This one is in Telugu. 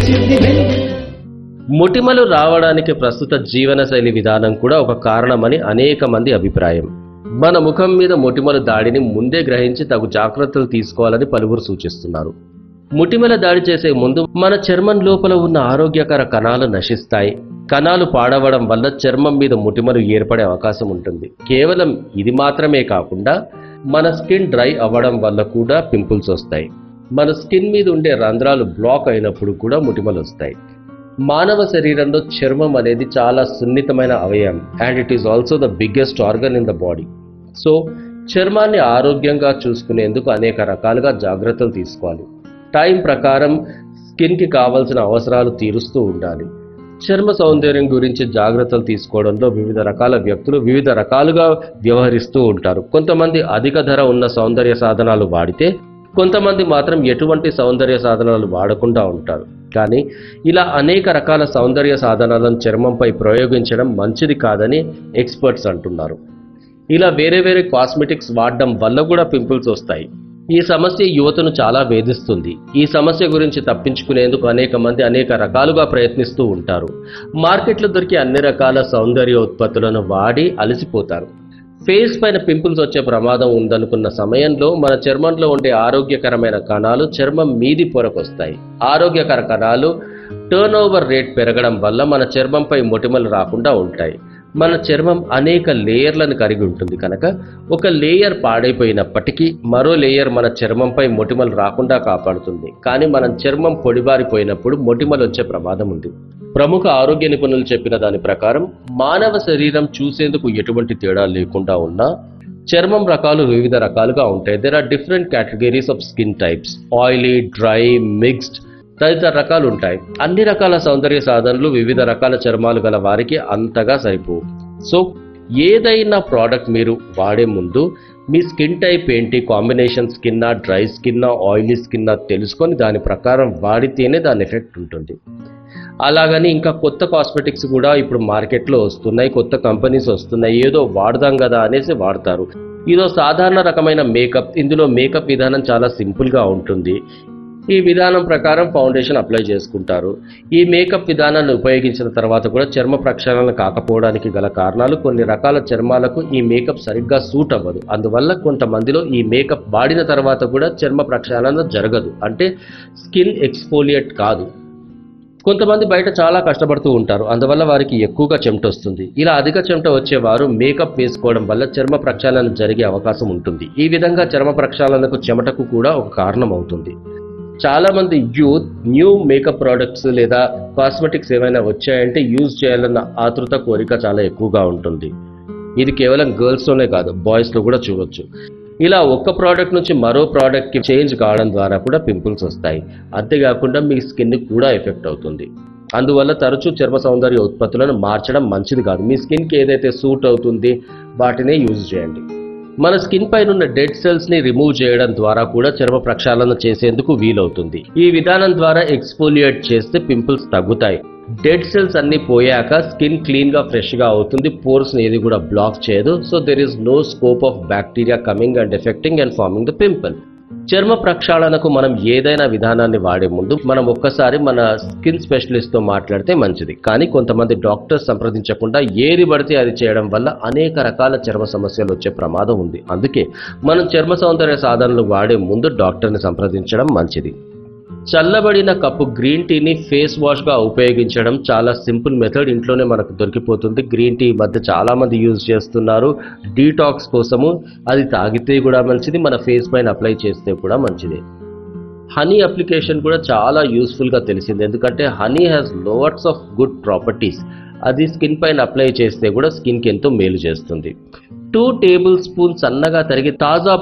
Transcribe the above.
మెరిసింది వెన్నెల మొటిమలు రావడానికి ప్రస్తుత జీవనశైలి విధానం కూడా ఒక కారణమని అనేక మంది అభిప్రాయం మన ముఖం మీద మొటిమల దాడిని ముందే గ్రహించి తగు జాగ్రత్తలు తీసుకోవాలని పలువురు సూచిస్తున్నారు మొటిమల దాడి చేసే ముందు మన చర్మం లోపల ఉన్న ఆరోగ్యకర కణాలు నశిస్తాయి కణాలు పాడవడం వల్ల చర్మం మీద మొటిమలు ఏర్పడే అవకాశం ఉంటుంది కేవలం ఇది మాత్రమే కాకుండా మన స్కిన్ డ్రై అవ్వడం వల్ల కూడా పింపుల్స్ వస్తాయి మన స్కిన్ మీద ఉండే రంధ్రాలు బ్లాక్ అయినప్పుడు కూడా మొటిమలు వస్తాయి మానవ శరీరంలో చర్మం అనేది చాలా సున్నితమైన అవయవం and it is also the biggest organ in the body so చర్మాన్ని ఆరోగ్యంగా చూసుకునేందుకు అనేక రకాలుగా జాగ్రత్తలు తీసుకోవాలి టైం ప్రకారం స్కిన్కి కావాల్సిన అవసరాలు తీరుస్తూ ఉండాలి చర్మ సౌందర్యం గురించి జాగ్రత్తలు తీసుకోవడంలో వివిధ రకాల వ్యక్తులు వివిధ రకాలుగా వ్యవహరిస్తూ ఉంటారు కొంతమంది అధిక ధర ఉన్న సౌందర్య సాధనాలు వాడితే కొంతమంది మాత్రం ఎటువంటి సౌందర్య సాధనాలు వాడకుండా ఉంటారు కానీ ఇలా అనేక రకాల సౌందర్య సాధనాలను చర్మంపై ప్రయోగించడం మంచిది కాదని ఎక్స్పర్ట్స్ అంటున్నారు ఇలా వేరే వేరే కాస్మెటిక్స్ వాడడం వల్ల కూడా పింపుల్స్ వస్తాయి ఈ సమస్య యువతను చాలా వేధిస్తుంది ఈ సమస్య గురించి తప్పించుకునేందుకు అనేక మంది అనేక రకాలుగా ప్రయత్నిస్తూ ఉంటారు మార్కెట్లో దొరికే అన్ని రకాల సౌందర్య ఉత్పత్తులను వాడి అలసిపోతారు ఫేస్ పైన పింపుల్స్ వచ్చే ప్రమాదం ఉందనుకున్న సమయంలో మన చర్మంలో ఉండే ఆరోగ్యకరమైన కణాలు చర్మం మీది పొరకొస్తాయి ఆరోగ్యకర కణాలు టర్న్ ఓవర్ రేట్ పెరగడం వల్ల మన చర్మంపై మొటిమలు రాకుండా ఉంటాయి మన చర్మం అనేక లేయర్లను కలిగి ఉంటుంది కనుక ఒక లేయర్ పాడైపోయినప్పటికీ మరో లేయర్ మన చర్మంపై మొటిమలు రాకుండా కాపాడుతుంది కానీ మన చర్మం పొడిబారిపోయినప్పుడు మొటిమలు వచ్చే ప్రమాదం ఉంది ప్రముఖ ఆరోగ్య నిపుణులు చెప్పిన దాని ప్రకారం మానవ శరీరం చూసేందుకు ఎటువంటి తేడా లేకుండా ఉన్నా చర్మం రకాలు వివిధ రకాలుగా ఉంటాయి there are different categories of skin types oily dry mixed తదితర రకాలు ఉంటాయి అన్ని రకాల సౌందర్య సాధనలు వివిధ రకాల చర్మాలు గల వారికి అంతగా సరిపోవు సో ఏదైనా ప్రోడక్ట్ మీరు వాడే ముందు మీ స్కిన్ టైప్ ఏంటి కాంబినేషన్ స్కిన్నా డ్రై స్కిన్నా ఆయిలీ స్కిన్నా తెలుసుకొని దాని ప్రకారం వాడితేనే దాని ఎఫెక్ట్ ఉంటుంది అలాగని ఇంకా కొత్త కాస్మెటిక్స్ కూడా ఇప్పుడు మార్కెట్లో వస్తున్నాయి కొత్త కంపెనీస్ వస్తున్నాయి ఏదో వాడదాం కదా అనేసి వాడతారు ఇదో సాధారణ రకమైన మేకప్ ఇందులో మేకప్ విధానం చాలా సింపుల్గా ఉంటుంది ఈ విధానం ప్రకారం ఫౌండేషన్ అప్లై చేసుకుంటారు ఈ మేకప్ విధానాన్ని ఉపయోగించిన తర్వాత కూడా చర్మ ప్రక్షాళన కాకపోవడానికి గల కారణాలు కొన్ని రకాల చర్మాలకు ఈ మేకప్ సరిగ్గా సూట్ అవ్వదు అందువల్ల కొంతమందిలో ఈ మేకప్ వాడిన తర్వాత కూడా చర్మ ప్రక్షాళన జరగదు అంటే స్కిన్ ఎక్స్ఫోలియేట్ కాదు కొంతమంది బయట చాలా కష్టపడుతూ ఉంటారు అందువల్ల వారికి ఎక్కువగా చెమట వస్తుంది ఇలా అధిక చెమట వచ్చేవారు మేకప్ వేసుకోవడం వల్ల చర్మ ప్రక్షాళన జరిగే అవకాశం ఉంటుంది ఈ విధంగా చర్మ ప్రక్షాళనకు చెమటకు కూడా ఒక కారణం అవుతుంది చాలా మంది యూత్ న్యూ మేకప్ ప్రోడక్ట్స్ లేదా కాస్మెటిక్స్ ఏమైనా వచ్చాయంటే యూజ్ చేయాలన్న ఆతృత కోరిక చాలా ఎక్కువగా ఉంటుంది ఇది కేవలం గర్ల్స్లోనే కాదు బాయ్స్లో కూడా చూడొచ్చు ఇలా ఒక్క ప్రోడక్ట్ నుంచి మరో ప్రోడక్ట్కి చేంజ్ కావడం ద్వారా కూడా పింపుల్స్ వస్తాయి అంతేకాకుండా మీ స్కిన్ కూడా ఎఫెక్ట్ అవుతుంది అందువల్ల తరచూ చర్మ సౌందర్య ఉత్పత్తులను మార్చడం మంచిది కాదు మీ స్కిన్కి ఏదైతే సూట్ అవుతుంది వాటినే యూజ్ చేయండి మన స్కిన్ పైన ఉన్న డెడ్ సెల్స్ ని రిమూవ్ చేయడం ద్వారా కూడా చర్మ ప్రక్షాళన చేసేందుకు వీలవుతుంది ఈ విధానం ద్వారా ఎక్స్ఫోలియేట్ చేస్తే పింపుల్స్ తగ్గుతాయి డెడ్ సెల్స్ అన్ని పోయాక స్కిన్ క్లీన్ గా ఫ్రెష్ గా అవుతుంది పోర్స్ ఏది కూడా బ్లాక్ చేయదు so there is no scope of bacteria coming and affecting and forming the pimple చర్మ ప్రక్షాళనకు మనం ఏదైనా విధానాన్ని వాడే ముందు మనం ఒక్కసారి మన స్కిన్ స్పెషలిస్ట్ తో మాట్లాడితే మంచిది కానీ కొంతమంది డాక్టర్స్ సంప్రదించకుండా ఏది పడితే అది చేయడం వల్ల అనేక రకాల చర్మ సమస్యలు వచ్చే ప్రమాదం ఉంది అందుకే మనం చర్మ సౌందర్య సాధనలు వాడే ముందు డాక్టర్ని సంప్రదించడం మంచిది చల్లబడిన కప్పు గ్రీన్ టీని ఫేస్ వాష్ గా ఉపయోగించడం చాలా సింపుల్ మెథడ్ ఇంట్లోనే మనకు దొరికిపోతుంది గ్రీన్ టీ ఈ మధ్య చాలా మంది యూజ్ చేస్తున్నారు డీటాక్స్ కోసము అది తాగితే కూడా మంచిది మన ఫేస్ పైన అప్లై చేస్తే కూడా మంచిది హనీ అప్లికేషన్ కూడా చాలా యూస్ఫుల్గా తెలిసింది ఎందుకంటే honey has lots of good properties అది స్కిన్ పైన అప్లై చేస్తే కూడా స్కిన్కి ఎంతో మేలు చేస్తుంది టూ టేబుల్ స్పూన్ సన్నగా తరిగి తాజా